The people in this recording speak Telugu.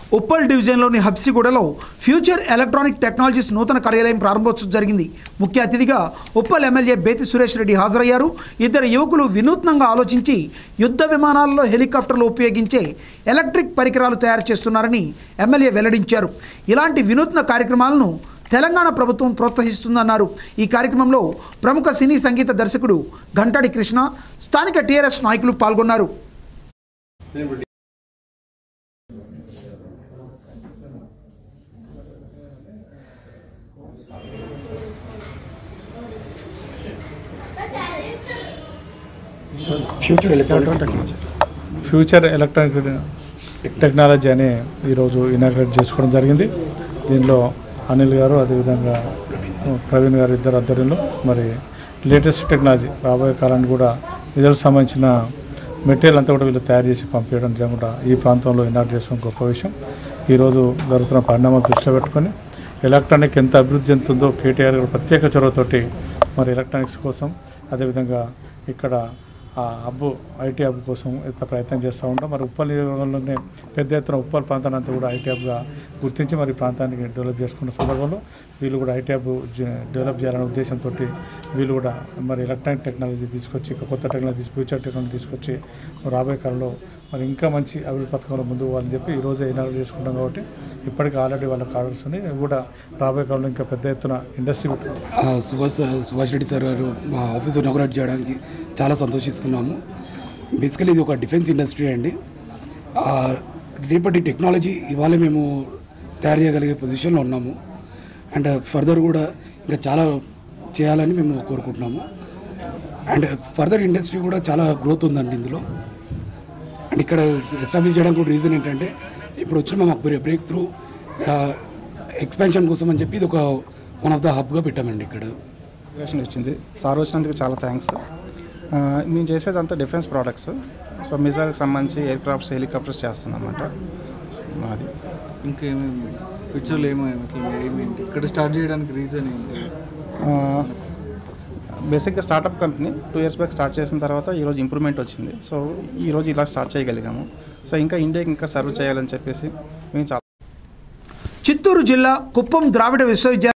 ఉప్పల్ డివిజన్లోని హబ్సిగూడలో ఫ్యూచర్ ఎలక్ట్రానిక్ టెక్నాలజీస్ నూతన కార్యాలయం ప్రారంభోత్సవం జరిగింది ముఖ్య అతిథిగా ఉప్పల్ ఎమ్మెల్యే బేతి సురేష్ రెడ్డి హాజరయ్యారు ఇద్దరు యువకులు వినూత్నంగా ఆలోచించి యుద్ధ విమానాల్లో హెలికాప్టర్లు ఉపయోగించే ఎలక్ట్రిక్ పరికరాలు తయారు చేస్తున్నారని ఎమ్మెల్యే వెల్లడించారు ఇలాంటి వినూత్న కార్యక్రమాలను తెలంగాణ ప్రభుత్వం ప్రోత్సహిస్తుందన్నారు ఈ కార్యక్రమంలో ప్రముఖ సినీ సంగీత దర్శకుడు ఘంటాడి కృష్ణ స్థానిక టీఆర్ఎస్ నాయకులు పాల్గొన్నారు future electronic technologies future electronic technology అని ఈరోజు ఇనాగ్రేట్ చేసుకోవడం జరిగింది దీనిలో అనిల్ గారు అదేవిధంగా ప్రవీణ్ గారు ఇద్దరు ఆధ్వర్యంలో మరి లేటెస్ట్ టెక్నాలజీ రాబోయే కాలానికి కూడా ఇద్దరికి సంబంధించిన మెటీరియల్ అంతా కూడా వీళ్ళు తయారు చేసి పంపించడం జరుగుతుంది ఈ ప్రాంతంలో ఇనాగ్రేట్ చేసుకోవడం గొప్ప విషయం ఈరోజు జరుగుతున్న పరిణామాలు దృష్టిలో పెట్టుకొని ఎలక్ట్రానిక్ ఎంత అభివృద్ధి చెందుతుందో కేటీఆర్ గారు ప్రత్యేక చొరవతోటి మరి ఎలక్ట్రానిక్స్ కోసం అదేవిధంగా ఇక్కడ ఆ హబ్ ఐటీ హబ్ కోసం ఎంత ప్రయత్నం చేస్తూ ఉంటాం మరి ఉప్పల్ నియోజకవర్గంలోనే పెద్ద ఎత్తున ఉప్పల్ ప్రాంతాన్ని అంతా కూడా ఐటీ హబ్గా గుర్తించి మరి ఈ ప్రాంతానికి డెవలప్ చేసుకున్న సందర్భంలో వీళ్ళు కూడా ఐటీ హబ్ జ- డెవలప్ చేయాలనే ఉద్దేశంతో వీళ్ళు కూడా మరి ఎలక్ట్రానిక్ టెక్నాలజీ తీసుకొచ్చి ఇంకా కొత్త టెక్నాలజీ ఫ్యూచర్ టెక్నాలజీ తీసుకొచ్చి రాబోయే కాలంలో మరి ఇంకా మంచి అభివృద్ధి పథకంలో ముందుకు పోవాలని చెప్పి ఈ రోజు ఇనాగ్రేట్ చేసుకుంటాం కాబట్టి ఇప్పటికీ ఆల్రెడీ వాళ్ళకి ఆర్డర్స్ ఉన్నాయి ఇవి కూడా రాబోయే కాలంలో ఇంకా పెద్ద ఎత్తున ఇండస్ట్రీ ఆ, సుభాష్ సుభాష్ రెడ్డి సార్ గారు మా ఆఫీస్ ఇనాగ్రేట్ చేయడానికి చాలా సంతోషిస్తున్నాము బేసికలీ ఇది ఒక డిఫెన్స్ ఇండస్ట్రీ అండి ఆ, రేపటి టెక్నాలజీ ఇవాళ మేము తయారు చేయగలిగే పొజిషన్లో ఉన్నాము అండ్ ఫర్దర్ కూడా ఇంకా చాలా చేయాలని మేము కోరుకుంటున్నాము అండ్ ఫర్దర్ ఇండస్ట్రీ కూడా చాలా గ్రోత్ ఉందండి ఇందులో అండ్ ఇక్కడ ఎస్టాబ్లిష్ చేయడానికి కూడా రీజన్ ఏంటంటే ఇప్పుడు వచ్చిన మాకు బ్రేక్ త్రూ ఎక్స్పాన్షన్ కోసం అని చెప్పి ఇది ఒక వన్ ఆఫ్ ద హబ్గా పెట్టామండి ఇక్కడ ఇన్స్పిరేషన్ ఇచ్చింది సార్ వచ్చినందుకు చాలా థ్యాంక్స్ మేము చేసేదంతా డిఫెన్స్ ప్రోడక్ట్స్ సో మిజైల్కి సంబంధించి ఎయిర్ క్రాఫ్ట్స్ హెలికాప్టర్స్ చేస్తున్నాం అనమాట మాది ఇంకేమేమి ఫ్యూచర్లో ఏమేమి అసలు ఏమేంటి ఇక్కడ స్టార్ట్ చేయడానికి రీజన్ ఏంటి బేసిక్గా startup company two years back start చేసిన తర్వాత ఈరోజు ఇంప్రూవ్మెంట్ వచ్చింది సో ఈరోజు ఇలా స్టార్ట్ చేయగలిగాము సో ఇంకా ఇండియాకి ఇంకా సర్వ్ చేయాలని చెప్పేసి మేము చాలా చిత్తూరు జిల్లా కుప్పం ద్రావిడ విశ్వవిద్యాలయం